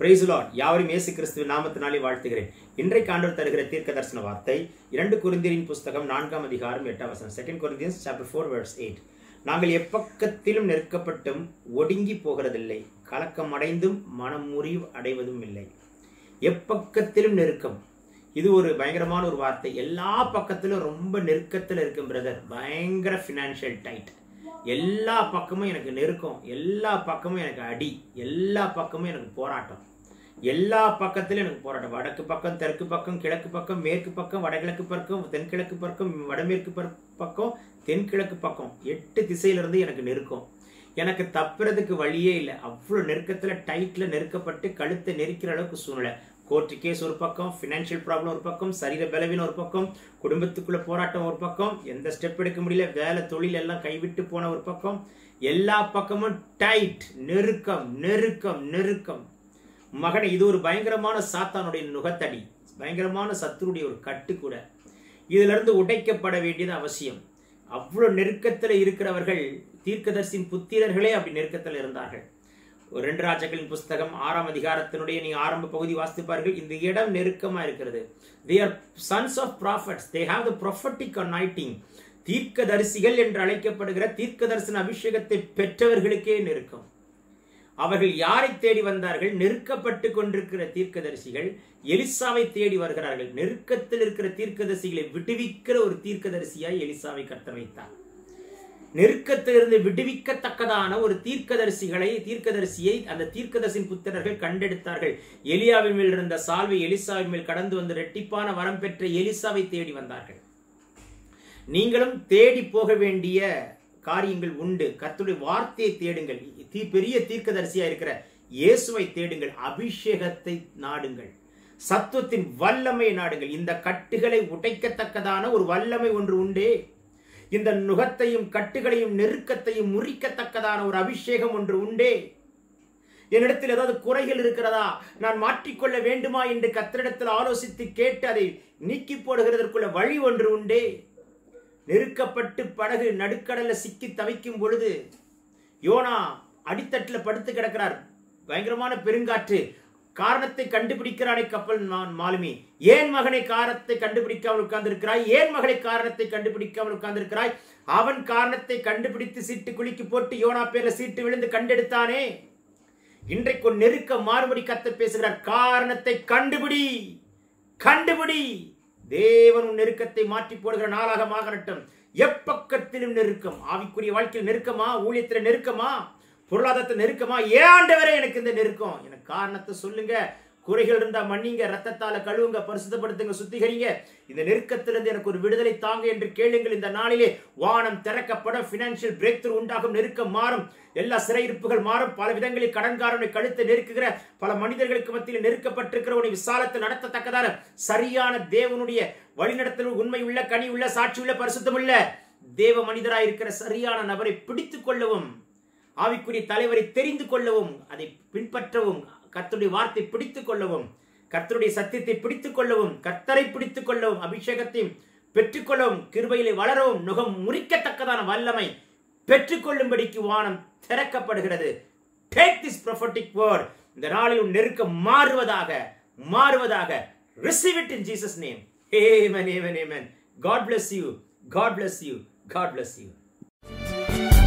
price Lord யாவரும் இயேசு கிறிஸ்துவின் நாமத்தினாலே வாழ்த்துகிறேன் இன்றைக்கு ஆண்டவர் தருகிற தீர்க்க தரிசன வார்த்தை இரண்டு குருந்தியரின் புஸ்தகம் நான்காம் அதிகாரம் எட்டாம் வசனம் second Corinthians chapter four words eight நாங்கள் எப்பக்கத்திலும் நெருக்கப்பட்டும் ஒடுங்கி போகிறதில்லை கலக்கம் அடைந்தும் மனம் முறிவு அடைவதும் இல்லை எப்பக்கத்திலும் நெருக்கம் இது ஒரு பயங்கரமான ஒரு வார்த்தை எல்லா பக்கத்திலும் ரொம்ப நெருக்கத்தில் இருக்கும் பிரதர் பயங்கர ஃபினான்ஷியல் டைட் எல்லா பக்கமும் எனக்கு நெருக்கம் எல்லா பக்கமும் எனக்கு அடி எல்லா பக்கமும் எனக்கு போராட்டம் எல்லா பக்கத்திலும் எனக்கு போராட்டம் வடக்கு பக்கம் தெற்கு பக்கம் கிழக்கு பக்கம் மேற்கு பக்கம் வடகிழக்கு பக்கம் தென்கிழக்கு பக்கம் வடமேற்கு பர்- பக்கம் தென்கிழக்கு பக்கம் எட்டு திசையிலிருந்து எனக்கு நெருக்கம் எனக்கு தப்புறதுக்கு வழியே இல்லை அவ்வளோ நெருக்கத்தில் டைட்டில் நெருக்கப்பட்டு கழுத்தை நெரிக்கிற அளவுக்கு சூழ்நிலை கோர்ட்டு கேஸ் ஒரு பக்கம் ஃபினான்ஷியல் ப்ராப்ளம் ஒரு பக்கம் சரீர பலவீனம் ஒரு பக்கம் குடும்பத்துக்குள்ள போராட்டம் ஒரு பக்கம் எந்த ஸ்டெப் எடுக்க முடியல வேலை தொழில் எல்லாம் கைவிட்டு போன ஒரு பக்கம் எல்லா பக்கமும் டைட் நெருக்கம் நெருக்கம் நெருக்கம் மகனே இது ஒரு பயங்கரமான சாத்தானுடைய நுகத்தடி பயங்கரமான சத்துருடைய ஒரு கட்டு கூட இதுல இருந்து உடைக்கப்பட வேண்டியது அவசியம் அவ்வளவு நெருக்கத்துல இருக்கிறவர்கள் தீர்க்கதர்சியின் புத்திரர்களே அப்படி நெருக்கத்தில் இருந்தார்கள் ஒரு ரெண்டு ராஜாக்களின் புஸ்தகம் ஆறாம் அதிகாரத்தினுடைய நீங்க ஆரம்ப பகுதி வாசிப்பார்கள் இந்த இடம் நெருக்கமா இருக்கிறது they are sons of prophets they have the prophetic anointing தீர்க்கதரிசிகள் என்று அழைக்கப்படுகிற தீர்க்க தரிசன அபிஷேகத்தை பெற்றவர்களுக்கே நெருக்கம் அவர்கள் யாரை தேடி வந்தார்கள் நெருக்கப்பட்டு கொண்டிருக்கிற தீர்க்கதரிசிகள் எலிசாவை தேடி வருகிறார்கள் நெருக்கத்தில் இருக்கிற தீர்க்கதரிசிகளை விடுவிக்கிற ஒரு தீர்க்கதரிசியாய் எலிசாவை கர்த்தர் வைத்தார் நெருக்கத்திலிருந்து விடுவிக்கத்தக்கதான ஒரு தீர்க்கதரிசிகளை தீர்க்கதரிசியை அந்த தீர்க்கதரிசியின் புத்திரர்கள் கண்டெடுத்தார்கள் எலியாவின் மேல் இருந்த சால்வை எலிசாவின் மேல் கடந்து வந்து ரெட்டிப்பான வரம் பெற்ற எலிசாவை தேடி வந்தார்கள் நீங்களும் தேடி போக வேண்டிய காரியங்கள் உண்டு கர்த்தருடைய வார்த்தையை தேடுங்கள் தீ பெரிய தீர்க்கதரிசியா இருக்கிற இயேசுவை தேடுங்கள் அபிஷேகத்தை நாடுங்கள் சத்துவத்தின் வல்லமை நாடுங்கள் இந்த கட்டுகளை உடைக்கத்தக்கதான ஒரு வல்லமை ஒன்று உண்டே இந்த நுகத்தையும் கட்டுகளையும் நெருக்கத்தையும் முறிக்கத்தக்கதான ஒரு அபிஷேகம் ஒன்று உண்டே என்னிடத்தில் ஏதாவது குறைகள் இருக்கிறதா நான் மாற்றிக்கொள்ள வேண்டுமா என்று கத்தரிடத்தில் ஆலோசித்து கேட்டு அதை நீக்கி போடுகிறதற்குள்ள வழி ஒன்று உண்டே நெருக்கப்பட்டு படகு நடுக்கடல்ல சிக்கி தவிக்கும் பொழுது யோனா அடித்தட்டுல படுத்து கிடக்கிறார் பயங்கரமான பெருங்காற்று காரணத்தை கண்டுபிடிக்கிறானே கப்பல் மா- மாலுமி ஏன் மகனை காரணத்தை கண்டுபிடிக்காமல் உட்கார்ந்திருக்கிறாய் ஏன் மகளை காரணத்தை கண்டுபிடிக்காமல் உட்கார்ந்திருக்கிறாய் அவன் காரணத்தை கண்டுபிடித்து சீட்டு குலுக்கி போட்டு யோனா பேர்ல சீட்டு விழுந்து கண்டெடுத்தானே இன்றைக்கு ஒரு நெருக்க மாறுபடி கத்த பேசுகிறார் காரணத்தை கண்டுபிடி கண்டுபிடி தேவன் உன் நெருக்கத்தை மாற்றி போடுகிற நாளாக மாறட்டும் எப்பக்கத்திலும் நெருக்கம் ஆவிக்குரிய வாழ்க்கையில் நெருக்கமா ஊழியத்தில் நெருக்கமா பொருளாதாரத்தில் நெருக்கமா ஏன் ஆண்டவரே எனக்கு இந்த நெருக்கம் எனக்கு காரணத்தை சொல்லுங்க குறைகள் இருந்தா மன்னிங்க ரத்தத்தால கழுவுங்க பரிசுத்தப்படுத்துங்க சுத்திகரிங்க இந்த நெருக்கத்திலிருந்து எனக்கு ஒரு விடுதலை தாங்க என்று கேளுங்கள் இந்த நாளிலே வானம் திறக்கப்படும் பினான்சியல் பிரேக் த்ரூ உண்டாகும் நெருக்கம் மாறும் எல்லா சிறையிருப்புகள் மாறும் பல விதங்களில் கடன்காரனை கழுத்தை நெருக்குகிற பல மனிதர்களுக்கு மத்தியில் நெருக்கப்பட்டிருக்கிற உன்னை விசாலத்தை நடத்தத்தக்கதான சரியான தேவனுடைய வழிநடத்தல் உண்மை உள்ள கனி உள்ள சாட்சி உள்ள பரிசுத்தம் உள்ள தேவ மனிதராய் இருக்கிற சரியான நபரை பிடித்துக் கொள்ளவும் ஆவிக்குரிய தலைவரை தெரிந்து கொள்ளவும் அதை பின்பற்றவும் கர்த்தருடைய வார்த்தை பிடித்துக் கொள்ளவும் கர்த்தருடைய சத்தியத்தை பிடித்துக் கொள்ளவும் கர்த்தரை பிடித்துக் கொள்ளவும் அபிஷேகத்தையும் பெற்றுக்கொள்ளவும் கிருபையிலே வளரவும் நுகம் முறிக்கத்தக்கதான வல்லமை பெற்றுக்கொள்ளும்படிக்கு வானம் திறக்கப்படுகிறது டேக் திஸ் prophetic word இந்த நாளில் உன் நெருக்கம் மாறுவதாக மாறுவதாக receive it in Jesus name amen amen amen god bless you god bless you god bless you